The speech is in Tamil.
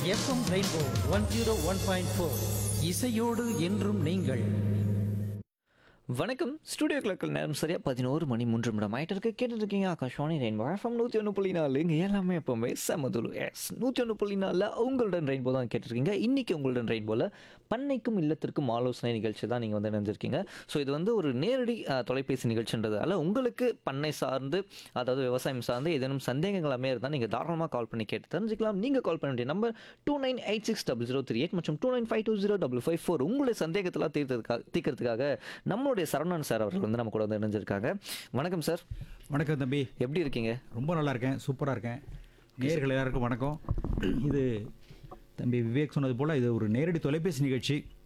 FM rainbow one zero one point four இசையோடு என்றும் நீங்கள் வணக்கம் ஸ்டுடியோ கிளக்கில் நேரம் சரியா பதினோரு மணி மூன்று நிமிடம் ஆயிட்டு இருக்கு கேட்டுட்டு இருக்கீங்க ஆகாஷ்வாணி ரெயின்போ எஃப்எம் நூற்றி ஒன்று புள்ளி நாலு இங்கே எல்லாமே எப்போவுமே செமதுலு எஸ் நூற்றி ஒன்று புள்ளி நாலில் உங்களுடன் ரெயின்போ தான் கேட்டிருக்கீங்க இன்னைக்கு உங்களுடன் ரெயின்போவில் பண்ணைக்கும் இல்லத்திற்கும் ஆலோசனை நிகழ்ச்சி தான் நீங்கள் வந்து நினைஞ்சிருக்கீங்க ஸோ இது வந்து ஒரு நேரடி அஹ், தொலைபேசி நிகழ்ச்சின்றதால உங்களுக்கு பண்ணை சார்ந்து அதாவது விவசாயம் சார்ந்து ஏதேனும் சந்தேகங்களாமே இருந்தால் நீங்கள் தாராளமாக கால் பண்ணி கேட்டு தெரிஞ்சுக்கலாம் நீங்கள் கால் பண்ண வேண்டிய number two nine eight six double zero three eight மற்றும் two nine five two zero double five four உங்களுடைய சந்தேகத்தெல்லாம் தீர்த்ததுக்காக தீர்க்கறதுக்காக நம்மளுடைய சரவணன் சார் அவர்கள் வந்து நம்ம கூட வந்து இணைஞ்சிருக்காங்க வணக்கம் சார் வணக்கம் தம்பி எப்படி இருக்கீங்க ரொம்ப நல்லா இருக்கேன் சூப்பராக இருக்கேன் நேயர்கள் எல்லாருக்கும் வணக்கம் இது தம்பி விவேக் சொன்னது போல் இது ஒரு நேரடி தொலைபேசி நிகழ்ச்சி